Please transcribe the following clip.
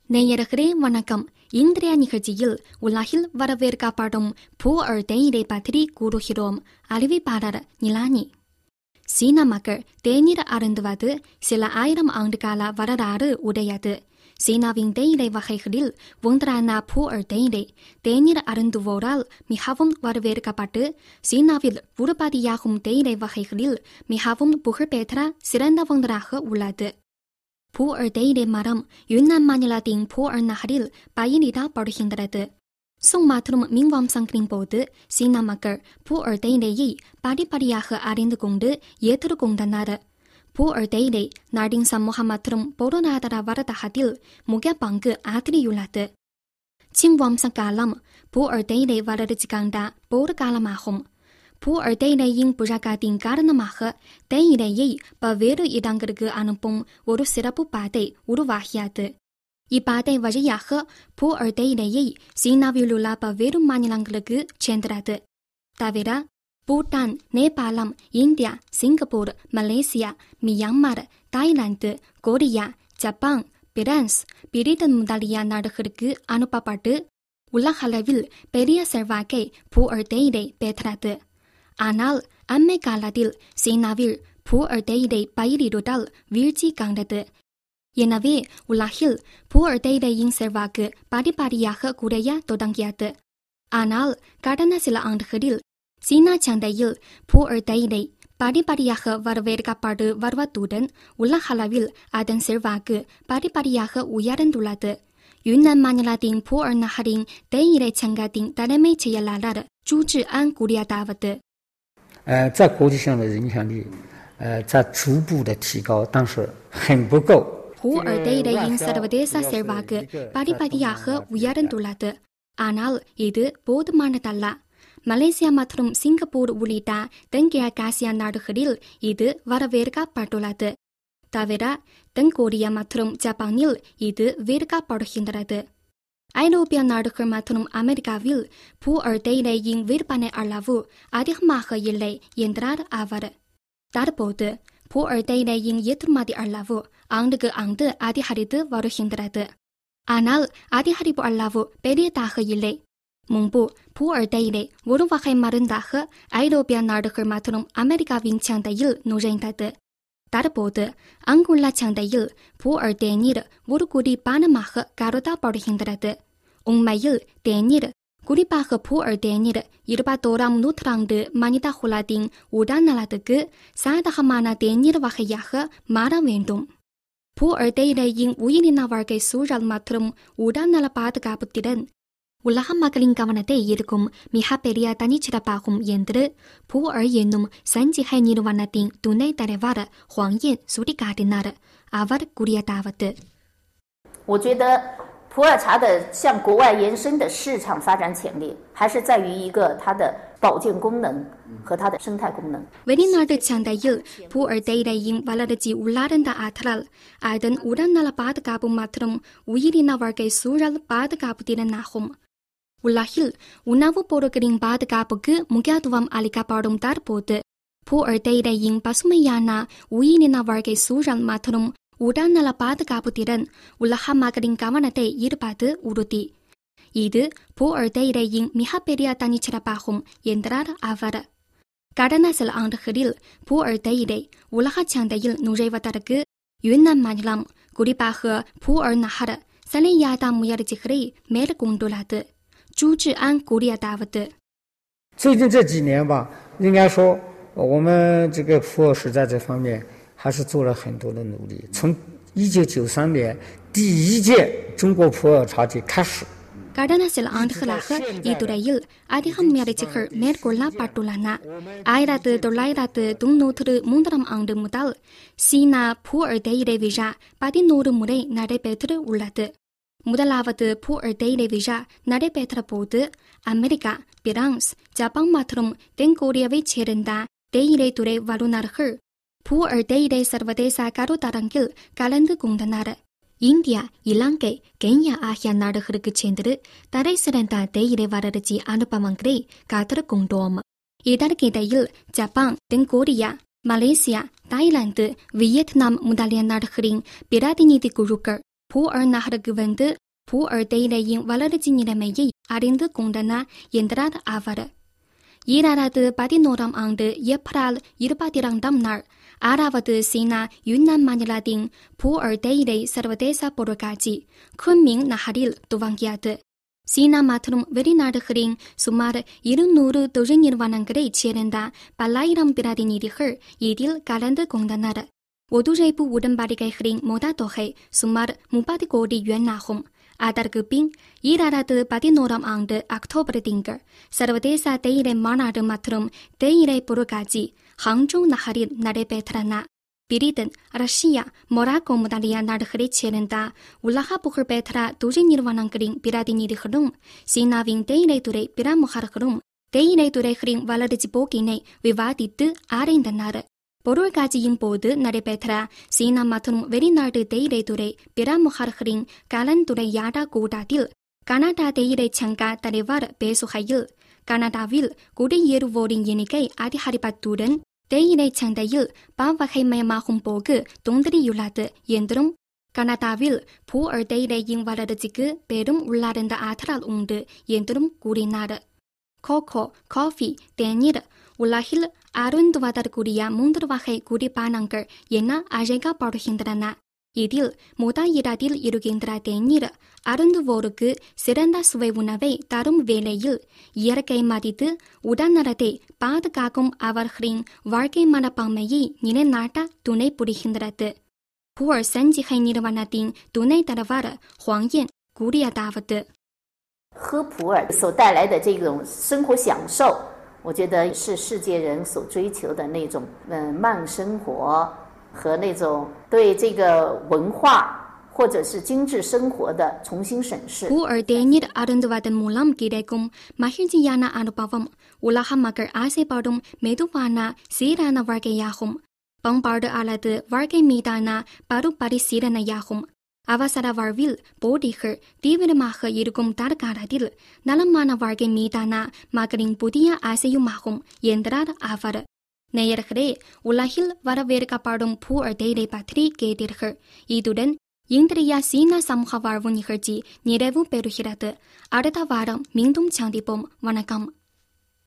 நேயர்களே வணக்கம் இன்றைய நிகழ்ச்சியில் உலகில் வரவேற்கப்படும் பூர் தேயிலை பற்றி கூறுகிறோம் அறிவிப்பாளர் நிலானி சீன மக்கள் தேநீர் அருந்துவது சில ஆயிரம் ஆண்டுகால வரலாறு உடையது சீனாவின் தேயிலை வகைகளில் ஒன்றான பூர் தேயிலை தேநீர் அருந்துவோரால் மிகவும் வரவேற்கப்பட்டு சீனாவில் உற்பத்தியாகும் தேயிலை வகைகளில் மிகவும் புகழ்பெற்ற சிறந்த ஒன்றாக உள்ளது பூர் தேயிலை மரம் யுன்னான் மாநிலத்தின் பூர் நகரில் பயிரிடப்படுகின்றது சுங் மற்றும் மிங் வம்சங்களின் போது சீன மக்கள் பூர் தேயிலையை படிப்படியாக அறிந்து கொண்டு ஏற்றுக்கொண்டனர் பூர் தேயிலை நாட்டின் சமூக மற்றும் பொருளாதார வர்த்தகத்தில் முக்கிய பங்கு ஆற்றியுள்ளது சிங் வம்ச காலம் பூர் தேயிலை வளர்ச்சி கண்ட போர் காலமாகும் பூர் தேயிலையின் புழக்கத்தின் காரணமாக தேயிலையை பல்வேறு இடங்களுக்கு அனுப்பும் ஒரு சிறப்பு பாதை உருவாகியது இப்பாதை வழியாக பூர் தேயிலையை சீனாவில் உள்ள பல்வேறு மாநிலங்களுக்கு சென்றது தவிர பூட்டான் நேபாளம் India Singapore Malaysia Myanmar Thailand Korea Japan France Britain முதலிய நாடுகளுக்கு அனுப்பப்பட்டு உலகளவில் பெரிய செல்வாக்கை பூர் தேயிலை பெற்றது ஆனால் அண்மை காலத்தில் சீனாவில் பூர் தேயிலை பயிரிடுதல் வீழ்ச்சி கண்டது எனவே உலகில் பூர் தேயிலையின் செல்வாக்கு படிப்படியாக குறைய தொடங்கியது ஆனால் கடந்த சில ஆண்டுகளில் சீனா சந்தையில் பூர் தேயிலை படிப்படியாக வரவேற்கப்பட்டு வருவதுடன் உலகளவில் அதன் செல்வாக்கு படிப்படியாக உயர்ந்துள்ளது யுன்னான் மாநிலத்தின் பூர் நகரின் தேயிலை சங்கத்தின் தலைமைச் செயலாளர்朱志安கூறியதாவது 呃，在国际上的影响力，呃，在逐步的提高，但是很不够。 பூர் தேயிலையின் சர்வதேச செல்வாக்கு படிப்படியாக உயர்ந்துள்ளது ஆனால் இது போதுமானதல்ல மலேசியா மற்றும் சிங்கப்பூர் உள்ளிட்ட தென்கிழக்காசிய நாடுகளில் இது வரவேற்கப்பட்டுள்ளது தவிர தென்கொரியா மற்றும் ஜப்பானில் இது வேர்க்கப்படுகின்றது ஐரோப்பிய நாடுகள் மற்றும் அமெரிக்காவில் பூர் தேயிலையின் விற்பனை அளவு அதிகமாக இல்லை என்றார் அவர் தற்போது பூர் தேயிலையின் ஏற்றுமதி அளவு ஆண்டுக்கு ஆண்டு அதிகரித்து வருகின்றது ஆனால் அதிகரிப்பு அளவு பெரியதாக இல்லை முன்பு பூர் தேயிலை ஒரு வகை மருந்தாக ஐரோப்பிய நாடுகள் மற்றும் அமெரிக்காவின் சந்தையில் நுழைந்தது தற்போது அங்குள்ள சந்தையில் பூர் தேநீர் ஒரு குடி பானமாக கருதப்படுகின்றது உண்மையில் தேநீர் குறிப்பாக பூர் தேநீர் இருபத்தோராம் நூற்றாண்டு மனித குலத்தின் உடல் நலத்துக்கு சாதகமான தேநீர் வகையாக மாற வேண்டும் பூர் தேயிலையின் உயிரின வாழ்க்கை சூழல் மற்றும் உடல்நல பாதுகாப்பு திறன் உலக மக்களின் கவனத்தை ஈர்க்கும் மிகப்பெரிய தனிச்சிறப்பாகும் என்று பூர் என்னும் சஞ்சிகை நிறுவனத்தின் துணை தலைவர் ஹுவாங் யின் சுட்டிக்காட்டினார் அவர் கூறியதாவது 我觉得普洱茶的向国外延伸的市场发展潜力，还是在于一个它的保健功能和它的生态功能。 வெளிநாட்டு சந்தையில் பூர் தேயிலையின் வளர்ச்சி உள்ளார்ந்த ஆற்றல் அதன் உடல்நல பாதுகாப்பு மற்றும் உயிரின வாழ்க்கை சூழல் பாதுகாப்பு திறனாகும் உலகில் உணவுப் பொருட்களின் பாதுகாப்புக்கு முக்கியத்துவம் அளிக்கப்படும் தற்போது பூர் தேயிலையின் பசுமையான உயிரின வாழ்க்கை சூழல் மற்றும் உடல்நல பாதுகாப்பு திறன் உலக மக்களின் கவனத்தை ஈர்ப்பது உறுதி இது பூர் தேயிலையின் மிகப்பெரிய தனிச்சிறப்பாகும் என்றார் அவர் கடந்த சில ஆண்டுகளில் பூர் தேயிலை உலக சந்தையில் நுழைவதற்கு யுன்னான் மாநிலம் குறிப்பாக பூர் நகர் சரியாத முயற்சிகளை மேற்கொண்டுள்ளது 朱志安கூறியதாவது 最近这几年吧，应该说我们这个普洱市在这方面还是做了很多的努力。从一九九三年第一届中国普洱茶节开始， கடந்த சில ஆண்டுகளாக இத்துறையில் அதிக முயற்சிகள் மேற்கொள்ளப்பட்டுள்ளன ஆயிரத்து தொள்ளாயிரத்து தொன்னூற்று மூன்றாம் ஆண்டு முதல் சீனா பூர் தேயிலை விழா பதினோரு முறை நடைபெற்று உள்ளது முதலாவது பூர் தேயிலை விழா நடைபெற்ற போது அமெரிக்கா பிரான்ஸ் ஜப்பான் மற்றும் தென்கொரியாவைச் சேர்ந்த தேயிலை துறை வல்லுநர்கள் பூர் தேயிலை சர்வதேச கருத்தரங்கில் கலந்து கொண்டனர் இந்தியா இலங்கை கென்யா ஆகிய நாடுகளுக்கு சென்று தரை சிறந்த தேயிலை வளர்ச்சி அனுபவங்களை கற்றுக்கொண்டோம் இதற்கிடையில் ஜப்பான் தென்கொரியா மலேசியா தாய்லாந்து வியட்நாம் முதலிய நாடுகளின் பிரதிநிதி குழுக்கள் புவர் நகருக்கு வந்து புவர் தேயிலையின் வளர்ச்சி நிலைமையை அறிந்து கொண்டனர் என்றார் அவர் ஈராயிரத்து பதினோராம் ஆண்டு ஏப்ரல் இருபத்தி இரண்டாம் நாள் ஆறாவது சீனா யுன்னான் மாநிலத்தின் புவர் தேயிலை சர்வதேச பொருட்காட்சி குன்மிங் நகரில் துவங்கியது சீனா மற்றும் வெளிநாடுகளின் சுமார் இருநூறு தொழில் நிறுவனங்களைச் சேர்ந்த பல்லாயிரம் பிரதிநிதிகள் இதில் கலந்து கொண்டனர் ஒத்துழைப்பு உடன்படிக்கைகளின் மொத்த தொகை சுமார் முப்பது கோடி யுவான் ஆகும் அதற்கு பின் ஈராயிரத்து பதினோராம் ஆண்டு அக்டோபர் திங்கள் சர்வதேச தேயிலை மாநாடு மற்றும் தேயிலை பொருட்காட்சி ஹாங்ஜோ நகரில் நடைபெற்றன பிரிட்டன் ரஷ்யா மொராக்கோ முதலிய நாடுகளைச் சேர்ந்த உலக புகழ்பெற்ற தொழில் நிறுவனங்களின் பிரதிநிதிகளும் சீனாவின் தேயிலைத்துறை பிரமுகர்களும் தேயிலைத்துறைகளின் வளர்ச்சி போக்கினை விவாதித்து ஆராய்ந்தனர் பொருட்காட்சியின் போது நடைபெற்ற சீனா மற்றும் வெளிநாட்டு தேயிலைத்துறை பிரமுகர்களின் கலந்துரையாட கூட்டத்தில் கனடா தேயிலை சங்க தலைவர் பேசுகையில் கனடாவில் குடியேறுவோரின் எண்ணிக்கை அதிகரிப்பதுடன் தேயிலை சந்தையில் பாவகைமயமாகும் போக்கு தோன்றியுள்ளது என்றும் கனடாவில் புவர் தேயிலையின் வளர்ச்சிக்கு பெரும் உள்ளார்ந்த ஆற்றல் உண்டு என்றும் கூறினார் கோகோ காஃபி தேநீர் உலகில் அருந்துவதற்குரிய மூன்று வகை குடிபானங்கள் என அழைக்கப்படுகின்றன இதில் முதல் இடத்தில் இருக்கின்ற தேநீர் அருந்துவோருக்கு சிறந்த சுவை உணவை தரும் வேளையில் இயற்கை மதித்து உடல்நலத்தை பாதுகாக்கும் அவர்களின் வாழ்க்கை மனப்பான்மையை நிலைநாட்ட துணை புரிகின்றது புவர் சஞ்சிகை நிறுவனத்தின் துணை தலைவர்黄燕கூறியதாவது 喝普洱所带来的这种生活享受，我觉得是世界人所追求的那种嗯、呃、慢生活和那种对这个文化或者是精致生活的重新审视。 புவர் தேநீர் அருந்துவதன் மூலம் கிடைக்கும் மகிழ்ச்சியான அனுபவம் உலக மக்கள் ஆசைப்படும் மெதுவான சீரான வாழ்க்கையாகும் பண்பாடு அல்லது வாழ்க்கை மீதான பருப்பரிசீலனையாகும் அவசர வாழ்வில் போட்டிகள் தீவிரமாக இருக்கும் தற்காலத்தில் நலமான வாழ்க்கை மீதான மக்களின் புதிய ஆசையுமாகும் என்றார் அவர் நேயர்களே உலகில் வரவேற்கப்படும் புவர் தேயிலை பற்றி கேட்டீர்கள் இதுடன் இன்றைய சீன சமூக வாழ்வு நிகழ்ச்சி நிறைவு பெறுகிறது அடுத்த வாரம் மீண்டும் சந்திப்போம் வணக்கம்